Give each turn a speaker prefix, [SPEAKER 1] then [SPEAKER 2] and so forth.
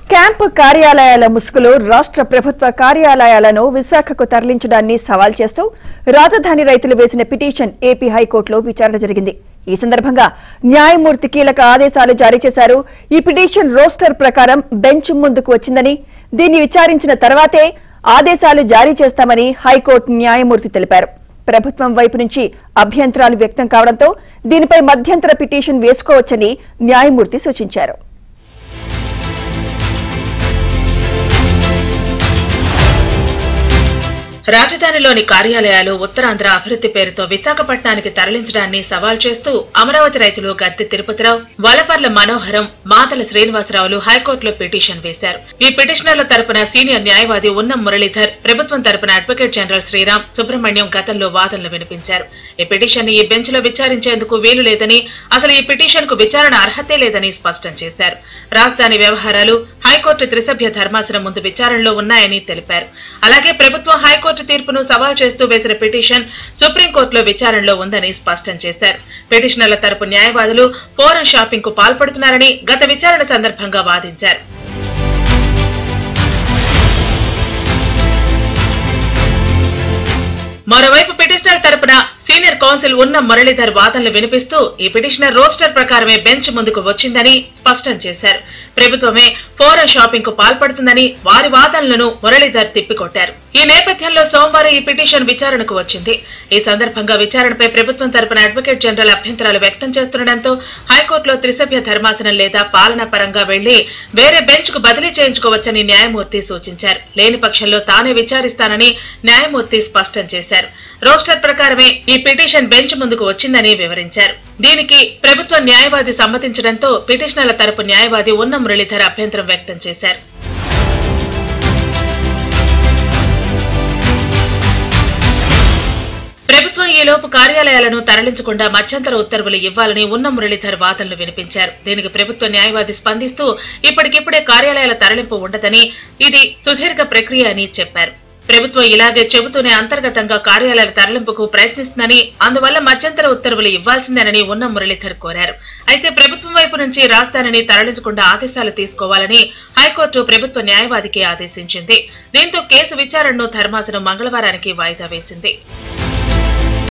[SPEAKER 1] camp కార్యాలయాల ముసుగులో రాష్ట్ర ప్రభుత్వ కార్యాలయాలను విశాఖకు తరలించడాన్ని సవాల్ చేస్తూ రాజధాని రైతులు వేసిన పిటిషన్ ఏపీ హైకోర్టులో విచారణ జరిగింది ఈ సందర్భంగా న్యాయమూర్తి కీలక ఆదేశాలు జారీ చేశారు ఈ పిటిషన్ రోస్టర్ ప్రకారం బెంచ్ ముందుకు వచ్చిందని దీన్ని విచారించిన తర్వాతే ఆదేశాలు జారీ చేస్తామని హైకోర్టు న్యాయమూర్తి తెలిపారు ప్రభుత్వం వైపు నుంచి అభ్యంతరాలు వ్యక్తం కావడంతో దీనిపై మధ్యంతర పిటిషన్ వేసుకోవచ్చని న్యాయమూర్తి సూచించారు
[SPEAKER 2] రాజధానిలోని కార్యాలయాలు ఉత్తరాంధ్ర అభివృద్ధి పేరుతో విశాఖపట్నానికి తరలించడాన్ని సవాల్ చేస్తూ అమరావతి రైతులు గద్దె తిరుపతిరావు వలపర్ల మనోహరం మాతల శ్రీనివాసరావులు హైకోర్టులో పిటిషన్ వేశారు ఈ పిటిషనర్ల తరపున సీనియర్ న్యాయవాది ఉన్నం మురళీధర్ ప్రభుత్వం తరపున అడ్వకేట్ జనరల్ శ్రీరామ్ సుబ్రహ్మణ్యం గతంలో వాదనలు వినిపించారు ఈ పిటిషన్ ని ఈ బెంచ్ లో విచారించేందుకు వీలు లేదని అసలు ఈ పిటిషన్ కు విచారణ అర్హతే లేదని స్పష్టం చేశారు రాజధాని వ్యవహారాలు హైకోర్టు త్రిసభ్య ధర్మాసనం ముందు విచారణలో ఉన్నాయని తెలిపారు అలాగే ప్రభుత్వం హైకోర్టు తీర్పును సవాల్ చేస్తూ వేసిన పిటిషన్ సుప్రీంకోర్టులో విచారణలో ఉందని స్పష్టం చేశారు పిటిషనర్ల తరపు న్యాయవాదులు ఫోరం షాపింగ్ కు పాల్పడుతున్నారని గత విచారణ సందర్భంగా వాదించారు మరోవైపు పిటిషనర్ తరపున సీనియర్ కౌన్సిల్ ఉన్న మురళీధర్ వాదనలు వినిపిస్తూ ఈ పిటిషనర్ రోస్టర్ ప్రకారమే బెంచ్ ముందుకు వచ్చిందని స్పష్టం చేశారు ప్రభుత్వమే ఫోరం షాపింగ్ కు పాల్పడుతుందని వారి వాదనలను మురళీధర్ తిప్పికొట్టారు ఈ నేపథ్యంలో సోమవారం ఈ పిటిషన్ విచారణకు వచ్చింది ఈ సందర్భంగా విచారణపై ప్రభుత్వం తరపున అడ్వకేట్ జనరల్ అభ్యంతరాలు వ్యక్తం చేస్తుండటంతో హైకోర్టులో త్రిసభ్య ధర్మాసనం లేదా పాలనా పరంగా వెళ్లి వేరే బెంచ్ కు బదిలీ చేయించుకోవచ్చని న్యాయమూర్తి సూచించారు లేని పక్షంలో తానే విచారిస్తానని న్యాయమూర్తి స్పష్టం చేశారు రోస్టర్ ప్రకారమే ఈ పిటిషన్ బెంచ్ ముందుకు వచ్చిందని వివరించారు దీనికి ప్రభుత్వ న్యాయవాది సమ్మతించడంతో పిటిషనర్ల తరపు న్యాయవాది ఉన్న మురళీధర్ అభ్యంతరం వ్యక్తం చేశారు ప్రభుత్వం ఈలోపు కార్యాలయాలను తరలించకుండా మధ్యంతర ఉత్తర్వులు ఇవ్వాలని ఉన్న మురళీధర్ వాదనలు వినిపించారు దీనికి ప్రభుత్వ న్యాయవాది స్పందిస్తూ ఇప్పటికిప్పుడే కార్యాలయాల తరలింపు ఉండదని ఇది సుదీర్ఘ ప్రక్రియ అని చెప్పారు ప్రభుత్వం ఇలాగే చెబుతూనే అంతర్గతంగా కార్యాలయాల తరలింపుకు ప్రయత్నిస్తుందని అందువల్ల మధ్యంతర ఉత్తర్వులు ఇవ్వాల్సిందేనని ఉన్న మురళీధర్ కోరారు అయితే ప్రభుత్వం వైపు నుంచి రాజధానిని తరలించకుండా ఆదేశాలు తీసుకోవాలని హైకోర్టు ప్రభుత్వ న్యాయవాదికి ఆదేశించింది దీంతో కేసు విచారణను ధర్మాసనం మంగళవారానికి వాయిదా వేసింది